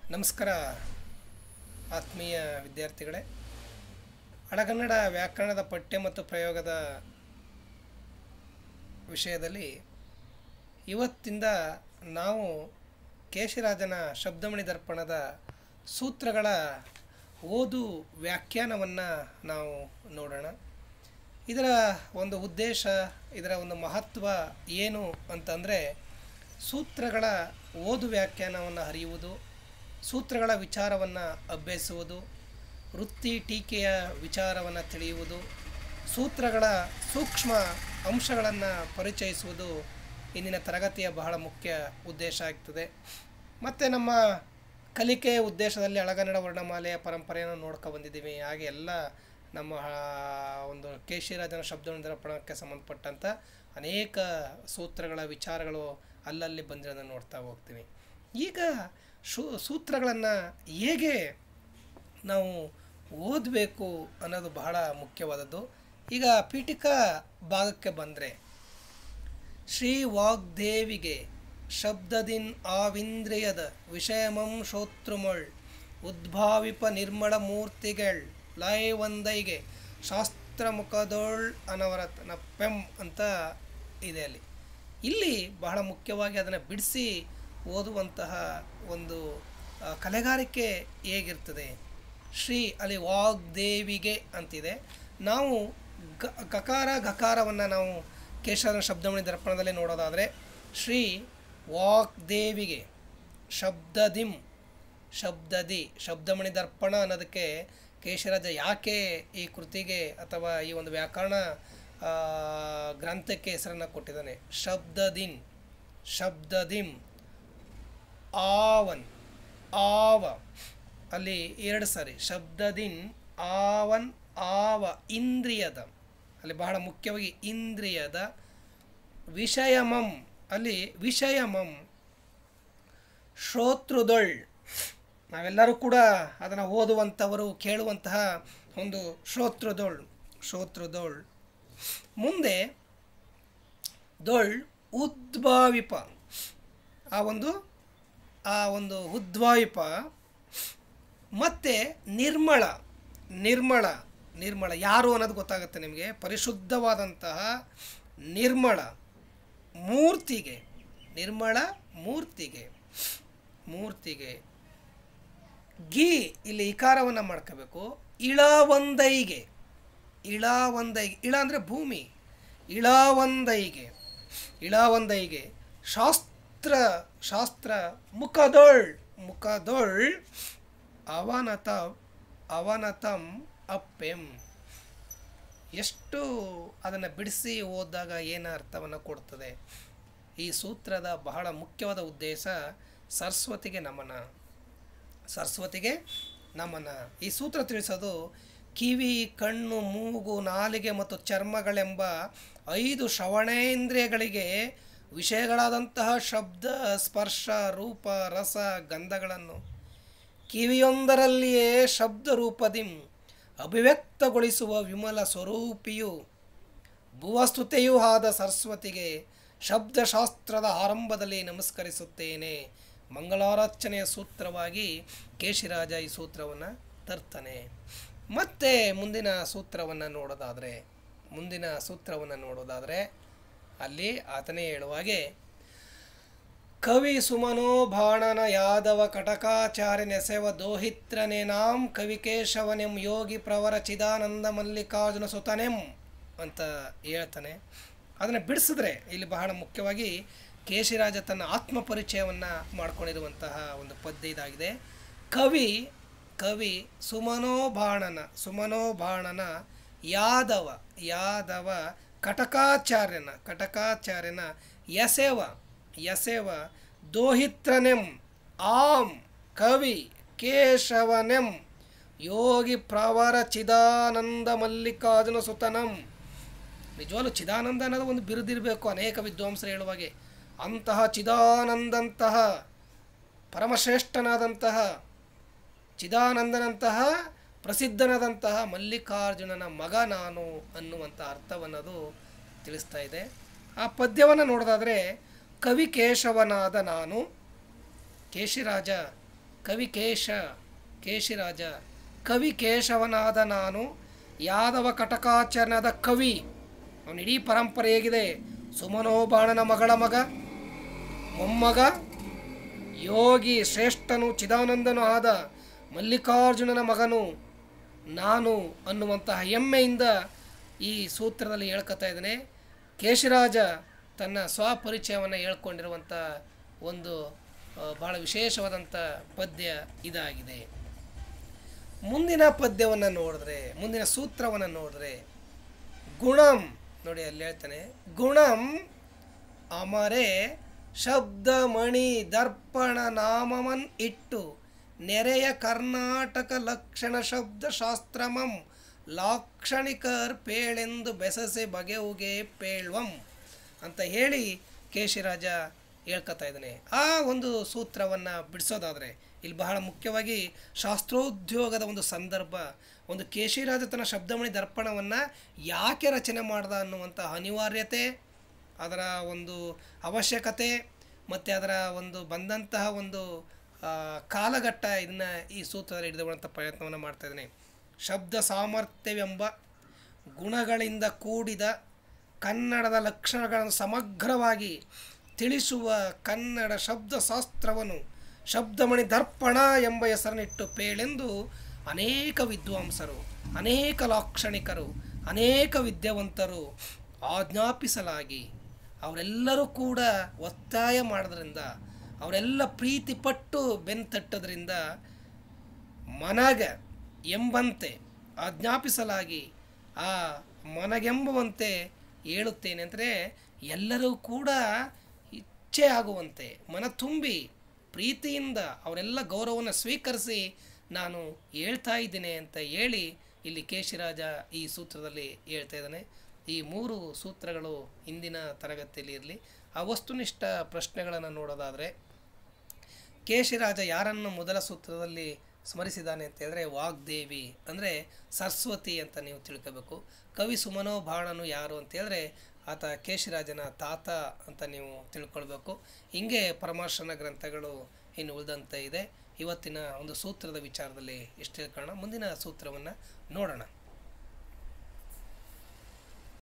ನಮಸ್ಕಾರ ಆತ್ಮೀಯ ವಿದ್ಯಾರ್ಥಿಗಳೇ ಹಳಗನ್ನಡ ವ್ಯಾಕರಣದ ಪಠ್ಯ ಮತ್ತು ಪ್ರಯೋಗದ ವಿಷಯದಲ್ಲಿ ಇವತ್ತಿಂದ ನಾವು ಕೇಶಿರಾಜನ ಶಬ್ದಮಣಿ ದರ್ಪಣದ ಸೂತ್ರಗಳ ಓದು ವ್ಯಾಖ್ಯಾನವನ್ನು ನಾವು ನೋಡೋಣ ಇದರ ಒಂದು ಉದ್ದೇಶ ಇದರ ಒಂದು ಮಹತ್ವ ಏನು ಅಂತಂದರೆ ಸೂತ್ರಗಳ ಓದು ವ್ಯಾಖ್ಯಾನವನ್ನು ಅರಿಯುವುದು ಸೂತ್ರಗಳ ವಿಚಾರವನ್ನು ಅಭ್ಯಸಿಸುವುದು ವೃತ್ತಿ ಟೀಕೆಯ ವಿಚಾರವನ್ನು ತಿಳಿಯುವುದು ಸೂತ್ರಗಳ ಸೂಕ್ಷ್ಮ ಅಂಶಗಳನ್ನು ಪರಿಚಯಿಸುವುದು ಇಂದಿನ ತರಗತಿಯ ಬಹಳ ಮುಖ್ಯ ಉದ್ದೇಶ ಆಗ್ತದೆ ಮತ್ತು ನಮ್ಮ ಕಲಿಕೆಯ ಉದ್ದೇಶದಲ್ಲಿ ಹಳಗನ್ನಡ ವರ್ಣಮಾಲೆಯ ಪರಂಪರೆಯನ್ನು ನೋಡ್ಕೊ ಬಂದಿದ್ದೀವಿ ಹಾಗೆ ಎಲ್ಲ ನಮ್ಮ ಆ, ಒಂದು ಕೇಶಿರಾಜನ ಶಬ್ದದರ್ಪಣಕ್ಕೆ ಸಂಬಂಧಪಟ್ಟಂಥ ಅನೇಕ ಸೂತ್ರಗಳ ವಿಚಾರಗಳು ಅಲ್ಲಲ್ಲಿ ಬಂದಿರೋದನ್ನು ನೋಡ್ತಾ ಹೋಗ್ತೀವಿ ಈಗ ಶೂ ಸೂತ್ರಗಳನ್ನು ಹೇಗೆ ನಾವು ಓದಬೇಕು ಅನ್ನೋದು ಬಹಳ ಮುಖ್ಯವಾದದ್ದು ಈಗ ಪೀಠಿಕಾ ಭಾಗಕ್ಕೆ ಬಂದರೆ ಶ್ರೀ ವಾಗ್ದೇವಿಗೆ ಶಬ್ದದಿನ್ ಆವಿಂದ್ರಿಯದ ವಿಷಯಮಂ ಶೋತೃಮೊಳ್ ಉದ್ಭಾವಿಪ ನಿರ್ಮಳ ಮೂರ್ತಿಗಳ್ ಲಯ ಒಂದೈಗೆ ಶಾಸ್ತ್ರ ಮುಖದೊಳ್ ಅನವರತ್ನ ಪೆಂ ಅಂತ ಇದೆ ಅಲ್ಲಿ ಇಲ್ಲಿ ಬಹಳ ಮುಖ್ಯವಾಗಿ ಅದನ್ನು ಬಿಡಿಸಿ ಓದುವಂತಹ ಒಂದು ಆ, ಕಲೆಗಾರಿಕೆ ಹೇಗಿರ್ತದೆ ಶ್ರೀ ಅಲ್ಲಿ ವಾಗ್ದೇವಿಗೆ ಅಂತಿದೆ ನಾವು ಗ ಗಕಾರ ಗಕಾರವನ್ನು ನಾವು ಕೇಶವನ ಶಬ್ದಮಣಿ ದರ್ಪಣದಲ್ಲಿ ನೋಡೋದಾದರೆ ಶ್ರೀ ವಾಗ್ದೇವಿಗೆ ಶಬ್ದದಿಂ ಶಬ್ದದಿ ಶಬ್ದಮಣಿ ದರ್ಪಣ ಅನ್ನೋದಕ್ಕೆ ಕೇಶರಾಜ ಯಾಕೆ ಈ ಕೃತಿಗೆ ಅಥವಾ ಈ ಒಂದು ವ್ಯಾಕರಣ ಆ, ಗ್ರಂಥಕ್ಕೆ ಹೆಸರನ್ನು ಕೊಟ್ಟಿದ್ದಾನೆ ಶಬ್ದದಿನ್ ಶಬ್ದದಿಂ ಆವನ್ ಆವ ಅಲ್ಲಿ ಎರಡು ಸಾರಿ ಶಬ್ದದಿನ್ ಆವನ್ ಆವ ಇಂದ್ರಿಯದ ಅಲ್ಲಿ ಬಹಳ ಮುಖ್ಯವಾಗಿ ಇಂದ್ರಿಯದ ವಿಷಯಮಂ ಅಲ್ಲಿ ವಿಷಯಮಂ ಶ್ರೋತೃದೊಳ್ ನಾವೆಲ್ಲರೂ ಕೂಡ ಅದನ್ನು ಓದುವಂಥವರು ಕೇಳುವಂತಹ ಒಂದು ಶ್ರೋತೃದೊಳ್ ಶ್ರೋತೃದೊಳ್ ಮುಂದೆ ದೊಳ್ ಉದ್ಭಾವಿಪ ಆ ಒಂದು ಆ ಒಂದು ಉದ್ವಾಯಿಪ ಮತ್ತು ನಿರ್ಮಳ ನಿರ್ಮಳ ನಿರ್ಮಳ ಯಾರು ಅನ್ನೋದು ಗೊತ್ತಾಗುತ್ತೆ ನಿಮಗೆ ಪರಿಶುದ್ಧವಾದಂತಹ ನಿರ್ಮಳ ಮೂರ್ತಿಗೆ ನಿರ್ಮಳ ಮೂರ್ತಿಗೆ ಮೂರ್ತಿಗೆ ಗಿ ಇಲ್ಲಿ ಇಕಾರವನ್ನು ಮಾಡ್ಕೋಬೇಕು ಇಳವಂದೈಗೆ ಇಳವಂದೈಗೆ ಇಳ ಅಂದರೆ ಭೂಮಿ ಇಳವಂದೈಗೆ ಇಳವಂದೈಗೆ ಶಾಸ್ತ್ರ ಶಾಸ್ತ್ರ ಮುಖದೊಳ್ ಮುಖದೊಳ್ ಅವನತ ಅವನತಂ ಅಪ್ಪೆಂ ಎಷ್ಟು ಅದನ್ನು ಬಿಡಿಸಿ ಓದಿದಾಗ ಏನು ಅರ್ಥವನ್ನು ಕೊಡ್ತದೆ ಈ ಸೂತ್ರದ ಬಹಳ ಮುಖ್ಯವಾದ ಉದ್ದೇಶ ಸರಸ್ವತಿಗೆ ನಮನ ಸರಸ್ವತಿಗೆ ನಮನ ಈ ಸೂತ್ರ ತಿಳಿಸೋದು ಕಿವಿ ಕಣ್ಣು ಮೂಗು ನಾಲಿಗೆ ಮತ್ತು ಚರ್ಮಗಳೆಂಬ ಐದು ಶ್ರವಣೇಂದ್ರಿಯಗಳಿಗೆ ವಿಷಯಗಳಾದಂತಹ ಶಬ್ದ ಸ್ಪರ್ಶ ರೂಪ ರಸ ಗಂಧಗಳನ್ನು ಕಿವಿಯೊಂದರಲ್ಲಿಯೇ ಶಬ್ದ ರೂಪದಿಂ ಅಭಿವ್ಯಕ್ತಗೊಳಿಸುವ ವಿಮಲ ಸ್ವರೂಪಿಯು ಭುವಸ್ತುತೆಯೂ ಆದ ಸರಸ್ವತಿಗೆ ಶಬ್ದಶಾಸ್ತ್ರದ ಆರಂಭದಲ್ಲಿ ನಮಸ್ಕರಿಸುತ್ತೇನೆ ಮಂಗಳಾರಾಚನೆಯ ಸೂತ್ರವಾಗಿ ಕೇಶಿರಾಜ ಈ ಸೂತ್ರವನ್ನು ತರ್ತಾನೆ ಮತ್ತೆ ಮುಂದಿನ ಸೂತ್ರವನ್ನು ನೋಡೋದಾದರೆ ಮುಂದಿನ ಸೂತ್ರವನ್ನು ನೋಡೋದಾದರೆ ಅಲ್ಲಿ ಆತನೇ ಹೇಳುವಾಗೆ ಕವಿ ಸುಮನೋ ಬಾಣನ ಯಾದವ ಕಟಕಾಚಾರ್ಯ ನೆಸೆವ ದೋಹಿತ್ರನೆ ನಾಂ ಕವಿ ಕೇಶವನೆಂ ಯೋಗಿ ಪ್ರವರ ಚಿದಾನಂದ ಮಲ್ಲಿಕಾರ್ಜುನ ಸುತನೆಂ ಅಂತ ಹೇಳ್ತಾನೆ ಅದನ್ನು ಬಿಡಿಸಿದ್ರೆ ಇಲ್ಲಿ ಬಹಳ ಮುಖ್ಯವಾಗಿ ಕೇಶಿರಾಜ ತನ್ನ ಆತ್ಮ ಪರಿಚಯವನ್ನು ಮಾಡ್ಕೊಂಡಿರುವಂತಹ ಒಂದು ಪದ್ಯ ಇದಾಗಿದೆ ಕವಿ ಕವಿ ಸುಮನೋಬಾಣನ ಸುಮನೋಬಾಣನ ಯಾದವ ಯಾದವ ಕಟಕಾಚಾರ್ಯನ ಕಟಕಾಚಾರ್ಯನ ಯಸೆವ ಯಸೆವ ದೋಹಿತ್ರನೆಂ ಆಂ ಕವಿ ಕೇಶವನೆಂ ಯೋಗಿ ಪ್ರವರ ಚಿದಾನಂದ ಮಲ್ಲಿಕಾರ್ಜುನ ಸುತನಂ ನಿಜವಾಗ್ಲೂ ಚಿದಾನಂದ ಅನ್ನೋದು ಒಂದು ಬಿರುದಿರಬೇಕು ಅನೇಕ ವಿದ್ವಾಂಸರು ಹೇಳುವಾಗೆ ಅಂತಹ ಚಿದಾನಂದಂತಹ ಪರಮಶ್ರೇಷ್ಠನಾದಂತಹ ಚಿದಾನಂದನಂತಹ ಪ್ರಸಿದ್ಧನಾದಂತಹ ಮಲ್ಲಿಕಾರ್ಜುನನ ಮಗ ನಾನು ಅನ್ನುವಂಥ ಅರ್ಥವನ್ನದು ತಿಳಿಸ್ತಾ ಇದೆ ಆ ಪದ್ಯವನ್ನು ನೋಡೋದಾದರೆ ಕವಿ ಕೇಶವನಾದ ನಾನು ಕೇಶಿರಾಜ ಕವಿ ಕೇಶ ಕೇಶಿರಾಜ ಕವಿ ಕೇಶವನಾದ ನಾನು ಯಾದವ ಕಟಕಾಚರಣದ ಕವಿ ಅವನ ಇಡೀ ಪರಂಪರೆ ಹೇಗಿದೆ ಸುಮನೋಬಾಣನ ಮಗಳ ಮಗ ಮೊಮ್ಮಗ ಯೋಗಿ ಶ್ರೇಷ್ಠನು ಚಿದಾನಂದನು ಆದ ಮಲ್ಲಿಕಾರ್ಜುನನ ಮಗನು ನಾನು ಅನ್ನುವಂತಹ ಹೆಮ್ಮೆಯಿಂದ ಈ ಸೂತ್ರದಲ್ಲಿ ಹೇಳ್ಕೊತಾ ಇದ್ದಾನೆ ಕೇಶರಾಜ ತನ್ನ ಸ್ವಪರಿಚಯವನ್ನು ಹೇಳ್ಕೊಂಡಿರುವಂಥ ಒಂದು ಆ, ಬಹಳ ವಿಶೇಷವಾದಂಥ ಪದ್ಯ ಇದಾಗಿದೆ ಮುಂದಿನ ಪದ್ಯವನ್ನು ನೋಡಿದ್ರೆ ಮುಂದಿನ ಸೂತ್ರವನ್ನು ನೋಡಿದ್ರೆ ಗುಣಂ ನೋಡಿ ಅಲ್ಲಿ ಹೇಳ್ತಾನೆ ಗುಣಂ ಅಮರೆ ಶಬ್ದಮಣಿ ದರ್ಪಣ ನಾಮಮನ್ ಇಟ್ಟು ನೆರೆಯ ಕರ್ನಾಟಕ ಲಕ್ಷಣ ಶಬ್ದ ಶಾಸ್ತ್ರಮಂ ಲಾಕ್ಷಣಿಕರ್ ಪೇಳೆಂದು ಬೆಸಸೆ ಬಗೆವುಗೆ ಪೇಳ್ವಂ ಅಂತ ಹೇಳಿ ಕೇಶಿರಾಜ ಹೇಳ್ಕೊತಾ ಇದ್ದಾನೆ ಆ ಒಂದು ಸೂತ್ರವನ್ನು ಬಿಡಿಸೋದಾದರೆ ಇಲ್ಲಿ ಬಹಳ ಮುಖ್ಯವಾಗಿ ಶಾಸ್ತ್ರೋದ್ಯೋಗದ ಒಂದು ಸಂದರ್ಭ ಒಂದು ಕೇಶಿರಾಜ ತನ್ನ ಶಬ್ದಮಣಿ ದರ್ಪಣವನ್ನು ಯಾಕೆ ರಚನೆ ಮಾಡ್ದ ಅನ್ನುವಂಥ ಅನಿವಾರ್ಯತೆ ಅದರ ಒಂದು ಅವಶ್ಯಕತೆ ಮತ್ತು ಅದರ ಒಂದು ಬಂದಂತಹ ಒಂದು ಆ, ಕಾಲಘಟ್ಟ ಇದನ್ನು ಈ ಸೂತ್ರದಲ್ಲಿ ಹಿಡಿದುಕೊಳ್ಳುವಂಥ ಪ್ರಯತ್ನವನ್ನು ಮಾಡ್ತಾ ಇದ್ದಾನೆ ಶಬ್ದ ಸಾಮರ್ಥ್ಯವೆಂಬ ಗುಣಗಳಿಂದ ಕೂಡಿದ ಕನ್ನಡದ ಲಕ್ಷಣಗಳನ್ನು ಸಮಗ್ರವಾಗಿ ತಿಳಿಸುವ ಕನ್ನಡ ಶಬ್ದಶಾಸ್ತ್ರವನ್ನು ಶಬ್ದಮಣಿ ದರ್ಪಣ ಎಂಬ ಹೆಸರನ್ನಿಟ್ಟು ಪೇಳೆಂದು ಅನೇಕ ವಿದ್ವಾಂಸರು ಅನೇಕ ಲಾಕ್ಷಣಿಕರು ಅನೇಕ ವಿದ್ಯಾವಂತರು ಆಜ್ಞಾಪಿಸಲಾಗಿ ಅವರೆಲ್ಲರೂ ಕೂಡ ಒತ್ತಾಯ ಮಾಡೋದ್ರಿಂದ ಅವರೆಲ್ಲ ಪ್ರೀತಿ ಪಟ್ಟು ಬೆನ್ತಟ್ಟೋದ್ರಿಂದ ಮನಗ ಎಂಬಂತೆ ಆಜ್ಞಾಪಿಸಲಾಗಿ ಆ ಮನಗೆಂಬುವಂತೆ ಹೇಳುತ್ತೇನೆ ಅಂದರೆ ಎಲ್ಲರೂ ಕೂಡ ಇಚ್ಛೆ ಆಗುವಂತೆ ಮನ ತುಂಬಿ ಪ್ರೀತಿಯಿಂದ ಅವರೆಲ್ಲ ಗೌರವವನ್ನು ಸ್ವೀಕರಿಸಿ ನಾನು ಹೇಳ್ತಾ ಇದ್ದೇನೆ ಅಂತ ಹೇಳಿ ಇಲ್ಲಿ ಕೇಶಿರಾಜ ಈ ಸೂತ್ರದಲ್ಲಿ ಹೇಳ್ತಾ ಇದ್ದಾನೆ ಈ ಮೂರು ಸೂತ್ರಗಳು ಇಂದಿನ ತರಗತಿಯಲ್ಲಿ ಇರಲಿ ಆ ವಸ್ತುನಿಷ್ಠ ಪ್ರಶ್ನೆಗಳನ್ನು ನೋಡೋದಾದರೆ ಕೇಶಿರಾಜ ಯಾರನ್ನು ಮೊದಲ ಸೂತ್ರದಲ್ಲಿ ಸ್ಮರಿಸಿದ್ದಾನೆ ಅಂತ ಹೇಳಿದ್ರೆ ವಾಗ್ದೇವಿ ಅಂದರೆ ಸರಸ್ವತಿ ಅಂತ ನೀವು ತಿಳ್ಕೋಬೇಕು ಕವಿ ಸುಮನೋಭಾಣನು ಯಾರು ಅಂತ ಹೇಳಿದ್ರೆ ಆತ ಕೇಶಿರಾಜನ ತಾತ ಅಂತ ನೀವು ತಿಳ್ಕೊಳ್ಬೇಕು ಹಿಂಗೆ ಪರಮಾರ್ಶನ ಗ್ರಂಥಗಳು ಇನ್ನು ಉಳಿದಂತೆ ಇದೆ ಇವತ್ತಿನ ಒಂದು ಸೂತ್ರದ ವಿಚಾರದಲ್ಲಿ ಇಷ್ಟು ತಿಳ್ಕೊಳ್ಳೋಣ ಮುಂದಿನ ಸೂತ್ರವನ್ನು ನೋಡೋಣ